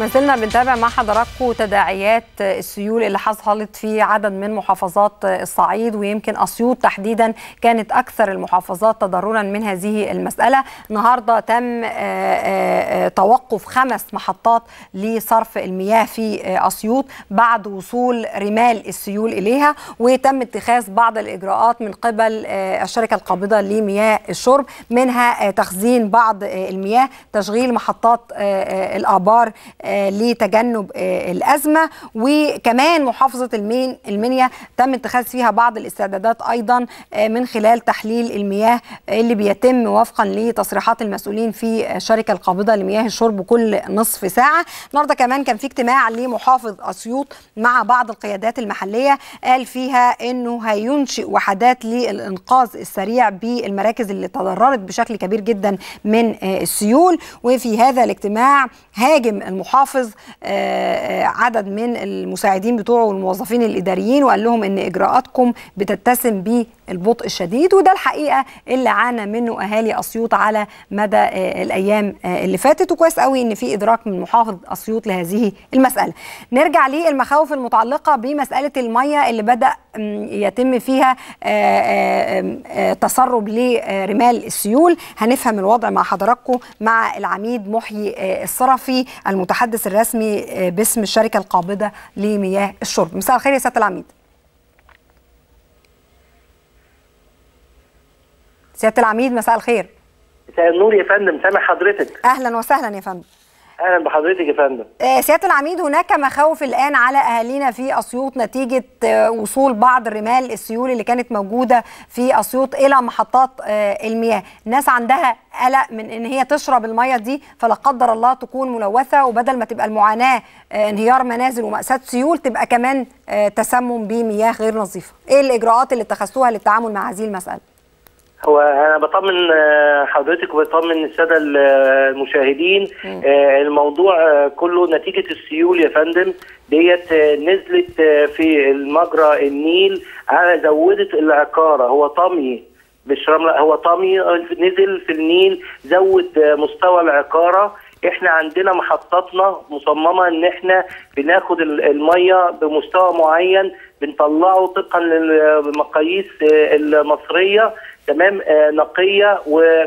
ما زلنا بنتابع مع حضراتكم تداعيات السيول اللي حصلت في عدد من محافظات الصعيد ويمكن اسيوط تحديدا كانت اكثر المحافظات تضررا من هذه المساله النهارده تم توقف خمس محطات لصرف المياه في اسيوط بعد وصول رمال السيول اليها وتم اتخاذ بعض الاجراءات من قبل الشركه القابضه لمياه الشرب منها تخزين بعض المياه تشغيل محطات الابار لتجنب الازمه وكمان محافظه المين المنيا تم اتخاذ فيها بعض الاستعدادات ايضا من خلال تحليل المياه اللي بيتم وفقا لتصريحات المسؤولين في الشركه القابضه لمياه الشرب كل نصف ساعه النهارده كمان كان في اجتماع لمحافظ اسيوط مع بعض القيادات المحليه قال فيها انه هينشئ وحدات للانقاذ السريع بالمراكز اللي تضررت بشكل كبير جدا من السيول وفي هذا الاجتماع هاجم المحافظ عدد من المساعدين بتوعه والموظفين الاداريين وقال لهم ان اجراءاتكم بتتسم بالبطء الشديد وده الحقيقه اللي عانى منه اهالي اسيوط على مدى الايام اللي فاتت وكويس قوي ان في ادراك من محافظ اسيوط لهذه المساله. نرجع للمخاوف المتعلقه بمساله الميه اللي بدا يتم فيها تسرب لرمال السيول هنفهم الوضع مع حضراتكم مع العميد محيي الصرفي المتحدث الرسمي باسم الشركه القابضه لمياه الشرب مساء الخير يا سياده العميد سياده العميد مساء الخير مساء النور يا فندم سامع حضرتك اهلا وسهلا يا فندم اهلا بحضرتك يا فندم سياده العميد هناك مخاوف الان على اهالينا في اسيوط نتيجه وصول بعض الرمال السيول اللي كانت موجوده في اسيوط الى محطات المياه الناس عندها قلق من ان هي تشرب الميه دي فلا قدر الله تكون ملوثه وبدل ما تبقى المعاناه انهيار منازل وماساه سيول تبقى كمان تسمم بمياه غير نظيفه ايه الاجراءات اللي اتخذتوها للتعامل مع هذه المساله هو انا بطمن حضرتك وبطمن الساده المشاهدين الموضوع كله نتيجه السيول يا فندم ديت نزلت في المجرى النيل زودت العقاره هو طمي مش رمله هو طمي نزل في النيل زود مستوى العقاره احنا عندنا محطاتنا مصممه ان احنا بناخد الميه بمستوى معين بنطلعه طبقا للمقاييس المصريه تمام آه نقيه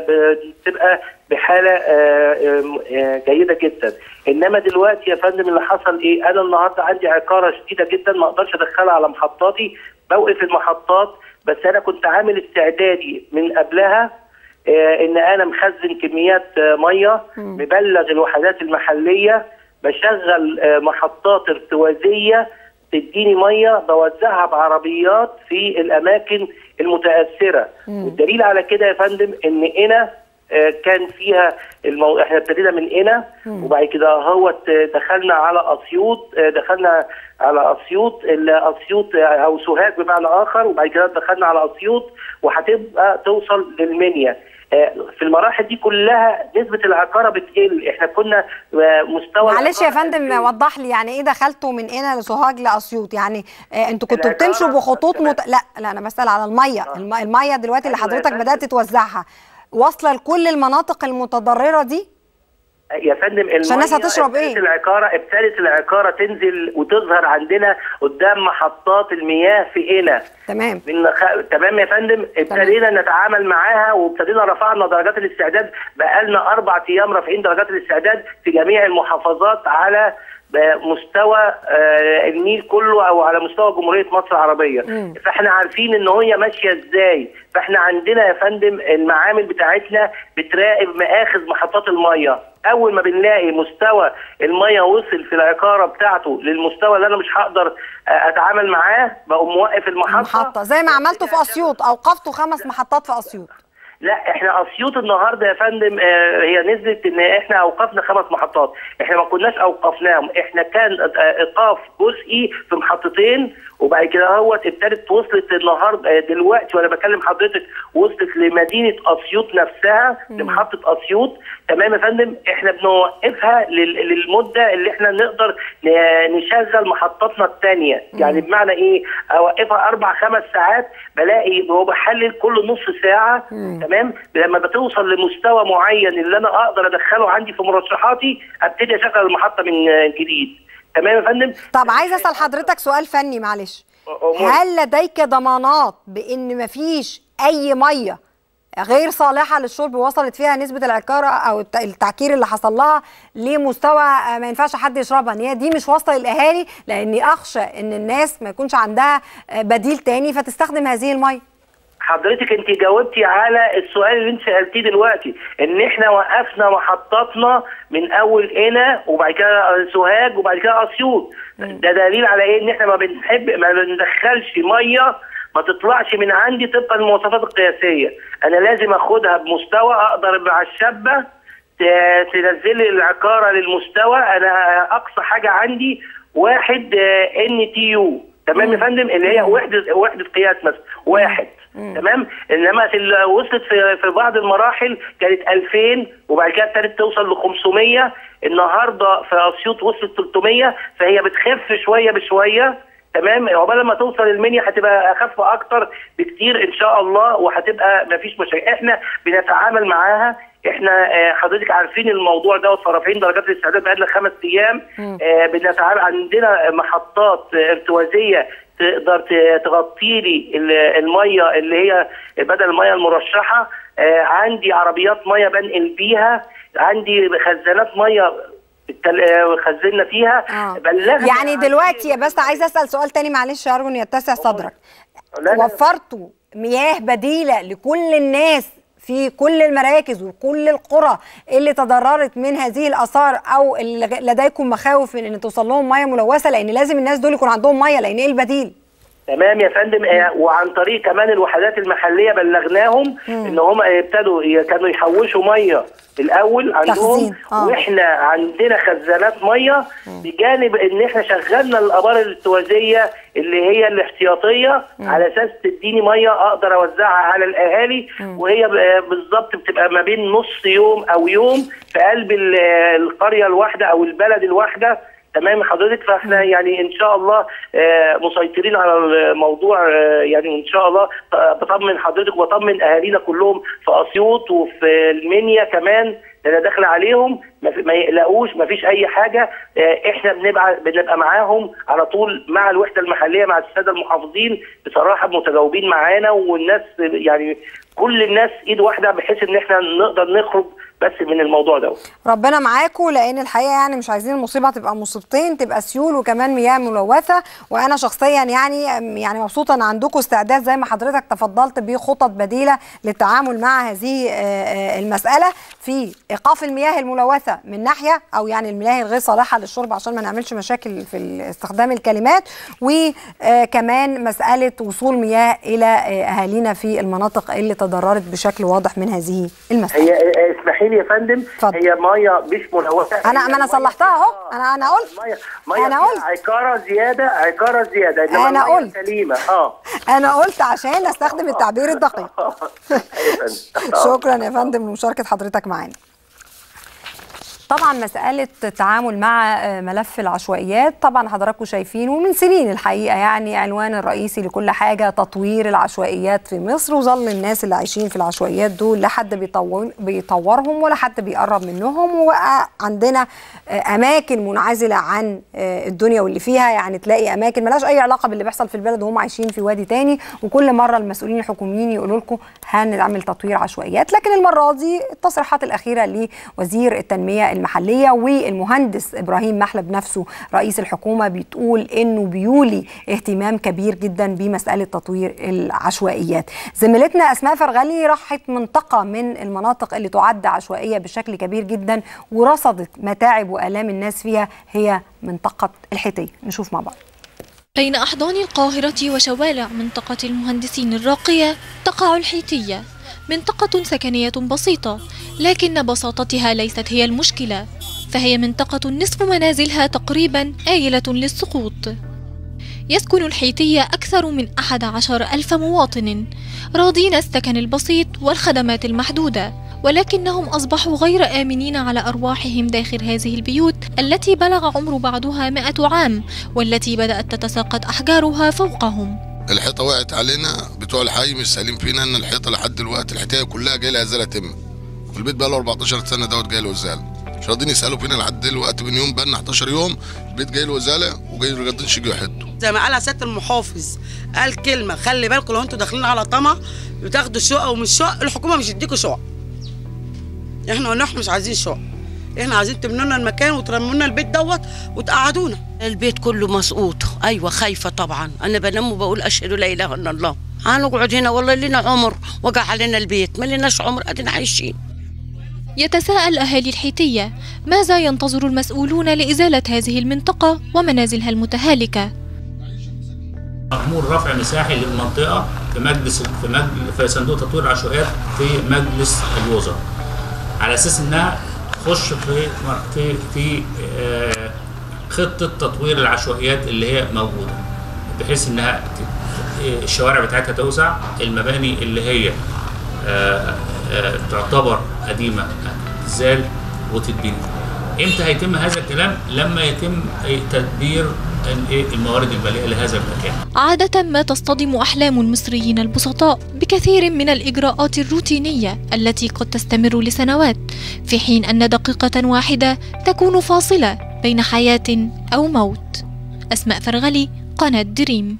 وبتبقى بحاله آه آه جيده جدا انما دلوقتي يا فندم اللي حصل ايه انا النهارده عندي عقاره شديده جدا ما اقدرش ادخلها على محطاتي بوقف المحطات بس انا كنت عامل استعدادي من قبلها ان انا مخزن كميات ميه مبلغ الوحدات المحليه بشغل محطات ارتوازيه تديني ميه بوزعها بعربيات في الاماكن المتاثره والدليل على كده يا فندم ان هنا كان فيها المو... احنا ابتدينا من هنا وبعد كده هو دخلنا على اسيوط دخلنا على اسيوط اسيوط او سوهاج بمعنى اخر وبعد كده دخلنا على اسيوط وهتبقى توصل للمنيا في المراحل دي كلها نسبه العقاره بتقل احنا كنا مستوى معلش يا فندم وضح لي يعني ايه دخلتوا من هنا لسوهاج لاسيوط يعني آه انتوا كنتوا بتمشوا بخطوط مت... لا لا انا بسال على الميه آه. الميه دلوقتي اللي حضرتك بدات توزعها واصله لكل المناطق المتضرره دي يا فندم عشان الناس هتشرب ايه؟ العقاره ابتدت العقاره تنزل وتظهر عندنا قدام محطات المياه في هنا تمام من خ... تمام يا فندم ابتدينا نتعامل معاها وابتدينا رفعنا درجات الاستعداد بقالنا اربع ايام رافعين درجات الاستعداد في جميع المحافظات على مستوى النيل كله او على مستوى جمهوريه مصر العربيه م. فاحنا عارفين ان هي ماشيه ازاي فاحنا عندنا يا فندم المعامل بتاعتنا بتراقب مآخذ محطات الميه اول ما بنلاقي مستوى الميه وصل في العقاره بتاعته للمستوى اللي انا مش هقدر اتعامل معاه بقوم موقف المحطه محطه زي ما عملتوا في اسيوط اوقفتوا خمس محطات في اسيوط لا احنا اسيوط النهارده يا فندم اه هي نزلت ان احنا اوقفنا خمس محطات احنا ما كناش اوقفناهم احنا كان ايقاف جزئي في محطتين وبعد كده هوت ابتدت وصلت النهارده دلوقتي وانا بكلم حضرتك وصلت لمدينه اسيوط نفسها لمحطه اسيوط تمام يا فندم احنا بنوقفها لل- للمده اللي احنا نقدر ن- نشغل محطاتنا الثانيه يعني بمعنى ايه اوقفها اربع خمس ساعات بلاقي هو بحلل كل نص ساعه تمام لما بتوصل لمستوى معين اللي انا اقدر ادخله عندي في مرشحاتي ابتدي اشغل المحطه من جديد تمام يا فندم طب عايزه اسال حضرتك سؤال فني معلش أمور. هل لديك ضمانات بان مفيش اي ميه غير صالحه للشرب وصلت فيها نسبه العكاره او الت- التعكير اللي حصل لها لمستوى آه، ما ينفعش حد يشربها ان هي دي مش واصله للاهالي لاني اخشى ان الناس ما يكونش عندها آه، بديل تاني فتستخدم هذه الميه حضرتك انت جاوبتي على السؤال اللي انت سالتيه دلوقتي ان احنا وقفنا محطاتنا من اول هنا وبعد كده سوهاج وبعد كده اسيوط ده دليل على ايه ان احنا ما بنحب ما بندخلش ميه ما تطلعش من عندي طبقا للمواصفات القياسيه انا لازم اخدها بمستوى اقدر مع الشابه ت- تنزل لي العقاره للمستوى انا اقصى حاجه عندي واحد ان تي يو تمام يا فندم اللي هي وحده وحده قياس مثلا واحد تمام انما في ال- وصلت في في بعض المراحل كانت 2000 وبعد كده ابتدت توصل ل 500 النهارده في اسيوط وصلت 300 فهي بتخف شويه بشويه تمام عقبال ما توصل المنيا هتبقى اخف اكتر بكتير ان شاء الله وهتبقى مفيش مشاكل احنا بنتعامل معاها احنا آه، حضرتك عارفين الموضوع ده ورافعين درجات الاستعداد بقالنا خمس ايام آه، بنتعامل عندنا محطات آه، ارتوازيه تقدر ت- تغطي لي ال- الميه اللي هي بدل الميه المرشحه آه، عندي عربيات ميه بنقل بيها عندي خزانات ميه التل- آه، خزنا فيها آه. بلغنا يعني عن- دلوقتي يا بس عايزه اسال سؤال تاني معلش ارجو ان يتسع صدرك لا، لا. وفرتوا مياه بديله لكل الناس في كل المراكز وكل القرى اللي تضررت من هذه الاثار او اللي غ- لديكم مخاوف من ان توصل لهم ميه ملوثه لان لازم الناس دول يكون عندهم ميه لان ايه البديل؟ تمام يا فندم آه، وعن طريق كمان الوحدات المحليه بلغناهم ان هم ابتدوا ي- كانوا يحوشوا ميه الاول عندهم تخزين، آه. واحنا عندنا خزانات ميه بجانب ان احنا شغلنا الابار الارتوازيه اللي هي الاحتياطيه على اساس تديني ميه اقدر اوزعها على الاهالي وهي ب- بالظبط بتبقى ما بين نص يوم او يوم في قلب ال- القريه الواحده او البلد الواحده تمام حضرتك فاحنا يعني ان شاء الله آه، مسيطرين على الموضوع آه، يعني وان شاء الله ط- بطمن حضرتك وبطمن اهالينا كلهم في اسيوط وفي المنيا كمان ده انا داخل عليهم ما, في- ما يقلقوش ما فيش اي حاجه آه، احنا بنبقى بنبقى معاهم على طول مع الوحده المحليه مع الساده المحافظين بصراحه متجاوبين معانا والناس يعني كل الناس ايد واحده بحيث ان احنا نقدر نخرج بس من الموضوع ده ربنا معاكم لان الحقيقه يعني مش عايزين المصيبه تبقى مصيبتين تبقى سيول وكمان مياه ملوثه وانا شخصيا يعني يعني مبسوطه ان عندكم استعداد زي ما حضرتك تفضلت بخطط بديله للتعامل مع هذه آه، آه، المساله في ايقاف المياه الملوثه من ناحيه او يعني المياه الغير صالحه للشرب عشان ما نعملش مشاكل في استخدام الكلمات وكمان مساله وصول مياه الى آه، اهالينا في المناطق اللي تضررت بشكل واضح من هذه المساله هي آه، اسمحي لي يا فندم اتفضل. هي ميه مش ملوثه أنا- ما أنا هي صلحتها أهو. آه، أنا- أنا قلت. ميه ميه أنا فيها قلت. عكاره زياده عكاره زياده إنما أنا المية قلت. سليمه اه انا قلت عشان استخدم التعبير الدقيق أيوة يا فندم. شكرا يا فندم لمشاركه حضرتك معانا طبعا مسألة التعامل مع آه، ملف العشوائيات طبعا حضراتكم شايفين ومن سنين الحقيقة يعني عنوان الرئيسي لكل حاجة تطوير العشوائيات في مصر وظل الناس اللي عايشين في العشوائيات دول لا حد بيطور بيطورهم ولا حد بيقرب منهم وبقى عندنا آه، أماكن منعزلة عن آه، الدنيا واللي فيها يعني تلاقي أماكن ملهاش أي علاقة باللي بيحصل في البلد وهم عايشين في وادي تاني وكل مرة المسؤولين الحكوميين يقولوا لكم هنعمل تطوير عشوائيات لكن المرة دي التصريحات الأخيرة لوزير التنمية المحلية والمهندس إبراهيم محلب نفسه رئيس الحكومة بتقول إنه بيولي اهتمام كبير جدا بمسألة تطوير العشوائيات زميلتنا أسماء فرغلي راحت منطقة من المناطق اللي تعد عشوائية بشكل كبير جدا ورصدت متاعب وآلام الناس فيها هي منطقة الحيتية نشوف مع بعض بين أحضان القاهرة وشوارع منطقة المهندسين الراقية تقع الحيتية منطقة سكنية بسيطة لكن بساطتها ليست هي المشكلة فهي منطقة نصف منازلها تقريبا آيلة للسقوط يسكن الحيتية أكثر من 11 ألف مواطن راضين السكن البسيط والخدمات المحدودة ولكنهم أصبحوا غير آمنين على أرواحهم داخل هذه البيوت التي بلغ عمر بعضها مئة عام والتي بدأت تتساقط أحجارها فوقهم الحيطه وقعت علينا بتوع الحي مش سالين فينا ان الحيطه لحد دلوقتي الحكايه كلها جايه لها ازاله تم والبيت بقى له 14 سنه دوت جاي له ازاله مش راضيين يسالوا فينا لحد دلوقتي من يوم بقى 11 يوم البيت جاي له ازاله وجاي له راضيين يجوا يحدوا زي ما قالها سياده المحافظ قال كلمه خلي بالكم لو انتوا داخلين على طمع بتاخدوا شقه ومش شقه الحكومه مش هتديكوا شقه احنا قلنا احنا مش عايزين شقه احنا عايزين تبنوا لنا المكان وترموا لنا البيت دوت وتقعدونا البيت كله مسقوط ايوه خايفه طبعا انا بنام وبقول اشهد لا اله الا الله هنقعد هنا والله لنا عمر وقع علينا البيت ما لناش عمر ادينا عايشين يتساءل أهالي الحيتية ماذا ينتظر المسؤولون لإزالة هذه المنطقة ومنازلها المتهالكة مأمور رفع مساحي للمنطقة في مجلس في مجلس في صندوق تطوير العشوائيات في مجلس الوزراء على أساس إنها تخش في في في آه، خطة تطوير العشوائيات اللي هي موجودة بحيث إنها ت- الشوارع بتاعتها توسع المباني اللي هي آه، آه، تعتبر قديمة تزال وتتبني امتى هيتم هذا الكلام لما يتم تدبير الإيه؟ الموارد الماليه لهذا المكان عادة ما تصطدم أحلام المصريين البسطاء بكثير من الإجراءات الروتينية التي قد تستمر لسنوات في حين أن دقيقة واحدة تكون فاصلة بين حياة أو موت أسماء فرغلي قناة دريم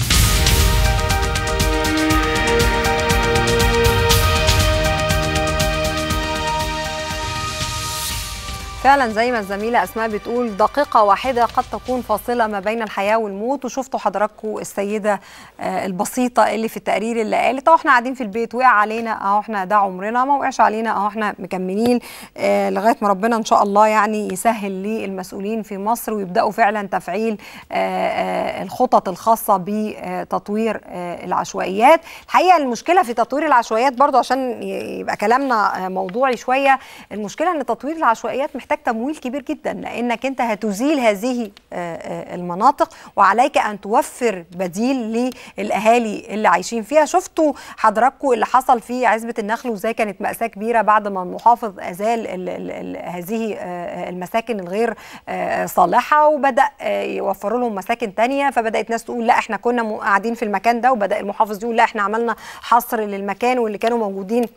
فعلا زي ما الزميله اسماء بتقول دقيقه واحده قد تكون فاصله ما بين الحياه والموت وشفتوا حضراتكم السيده آه، البسيطه اللي في التقرير اللي قالت اهو احنا قاعدين في البيت وقع علينا اهو احنا ده عمرنا ما وقعش علينا اهو احنا مكملين آه، لغايه ما ربنا ان شاء الله يعني يسهل للمسؤولين في مصر ويبداوا فعلا تفعيل آه، آه، الخطط الخاصه بتطوير آه، العشوائيات الحقيقه المشكله في تطوير العشوائيات برضو عشان ي- يبقى كلامنا آه، موضوعي شويه المشكله ان تطوير العشوائيات محتاج تمويل كبير جدا لانك انت هتزيل هذه آه، آه، المناطق وعليك ان توفر بديل للاهالي اللي عايشين فيها شفتوا حضراتكم اللي حصل في عزبه النخل وازاي كانت ماساه كبيره بعد ما المحافظ ازال ال ال ال هذه آه، المساكن الغير آه، صالحه وبدا آه، يوفروا لهم مساكن تانية فبدات ناس تقول لا احنا كنا م- قاعدين في المكان ده وبدا المحافظ يقول لا احنا عملنا حصر للمكان واللي كانوا موجودين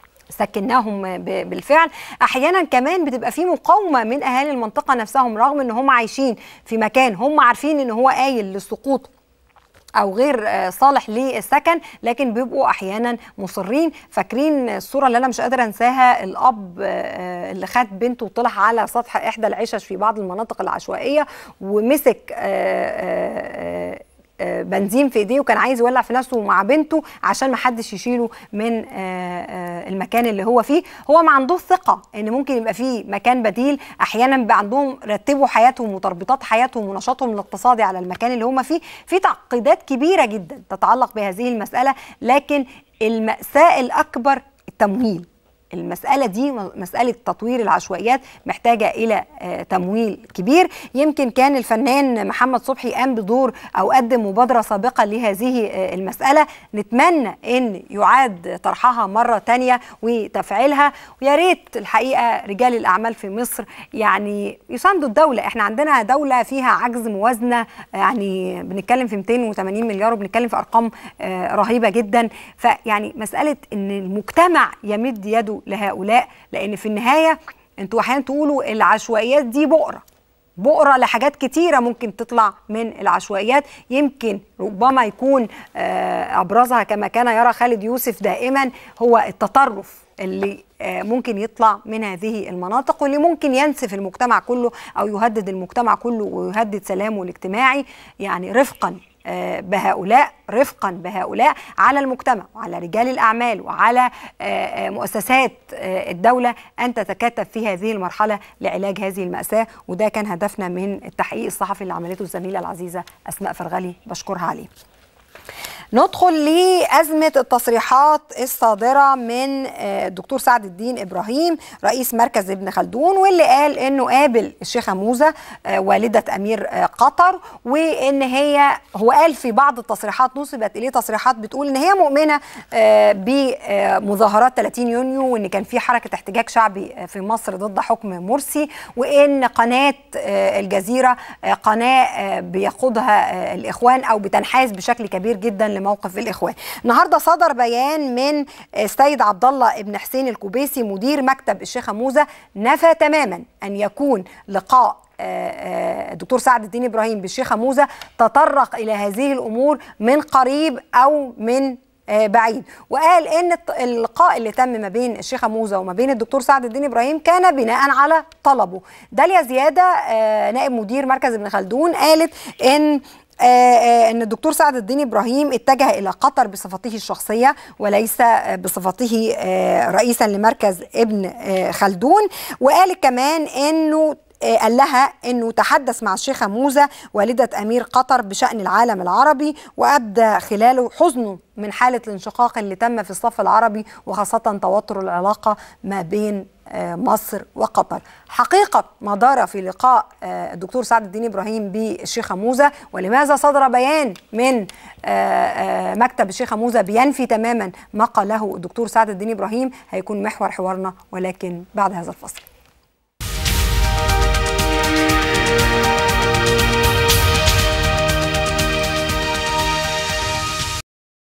سكناهم ب- بالفعل احيانا كمان بتبقى في مقاومه من اهالي المنطقه نفسهم رغم ان هم عايشين في مكان هم عارفين ان هو قايل للسقوط او غير آه، صالح للسكن لكن بيبقوا احيانا مصرين فاكرين الصوره اللي انا مش قادره انساها الاب آه، اللي خد بنته وطلع على سطح احدى العشش في بعض المناطق العشوائيه ومسك آه، آه، آه، آه، بنزين في ايديه وكان عايز يولع في نفسه مع بنته عشان ما حدش يشيله من آه، آه، المكان اللي هو فيه هو ما عندوش ثقه ان ممكن يبقى فيه مكان بديل احيانا بيبقى عندهم رتبوا حياتهم وتربيطات حياتهم ونشاطهم الاقتصادي على المكان اللي هم فيه في تعقيدات كبيره جدا تتعلق بهذه المساله لكن الماساه الاكبر التمويل المسألة دي م- مسألة تطوير العشوائيات محتاجة إلى آه، تمويل كبير يمكن كان الفنان محمد صبحي قام بدور أو قدم مبادرة سابقة لهذه آه، المسألة نتمنى أن يعاد طرحها مرة تانية وتفعيلها ويا ريت الحقيقة رجال الأعمال في مصر يعني يساندوا الدولة احنا عندنا دولة فيها عجز موازنة يعني بنتكلم في 280 مليار وبنتكلم في أرقام آه، رهيبة جدا فيعني مسألة أن المجتمع يمد يده لهؤلاء لأن في النهاية انتوا أحيانا تقولوا العشوائيات دي بؤرة بؤرة لحاجات كتيرة ممكن تطلع من العشوائيات يمكن ربما يكون آه، أبرزها كما كان يرى خالد يوسف دائما هو التطرف اللي آه، ممكن يطلع من هذه المناطق واللي ممكن ينسف المجتمع كله أو يهدد المجتمع كله ويهدد سلامه الاجتماعي يعني رفقا آه، بهؤلاء رفقا بهؤلاء على المجتمع وعلى رجال الأعمال وعلى آه، آه، مؤسسات آه، الدولة أن تتكاتف في هذه المرحلة لعلاج هذه المأساة وده كان هدفنا من التحقيق الصحفي اللي عملته الزميلة العزيزة أسماء فرغلي بشكرها عليه ندخل لأزمة التصريحات الصادرة من آه، الدكتور سعد الدين إبراهيم رئيس مركز ابن خلدون واللي قال إنه قابل الشيخة موزة آه، والدة أمير آه، قطر وإن هي هو قال في بعض التصريحات نسبت إليه تصريحات بتقول إن هي مؤمنة آه، بمظاهرات 30 يونيو وإن كان في حركة احتجاج شعبي آه، في مصر ضد حكم مرسي وإن قناة آه، الجزيرة آه، قناة آه، بيقودها آه، الإخوان أو بتنحاز بشكل كبير جدا لموقف الإخوان النهاردة صدر بيان من آه، السيد عبد الله ابن حسين الكوبيسي مدير مكتب الشيخة موزة نفى تماما أن يكون لقاء آه، آه، الدكتور سعد الدين ابراهيم بالشيخه موزه تطرق الى هذه الامور من قريب او من آه، بعيد وقال ان الت- اللقاء اللي تم ما بين الشيخه موزه وما بين الدكتور سعد الدين ابراهيم كان بناء على طلبه داليا زياده آه، نائب مدير مركز ابن خلدون قالت ان آه، آه، ان الدكتور سعد الدين ابراهيم اتجه الى قطر بصفته الشخصيه وليس آه، بصفته آه، رئيسا لمركز ابن آه، خلدون وقال كمان انه آه، قال لها انه تحدث مع الشيخه موزه والده امير قطر بشان العالم العربي وابدى خلاله حزنه من حاله الانشقاق اللي تم في الصف العربي وخاصه توتر العلاقه ما بين آه، مصر وقطر حقيقة ما دار في لقاء آه، الدكتور سعد الدين إبراهيم بالشيخة موزة ولماذا صدر بيان من آه، آه، مكتب الشيخة موزة بينفي تماما ما قاله الدكتور سعد الدين إبراهيم هيكون محور حوارنا ولكن بعد هذا الفصل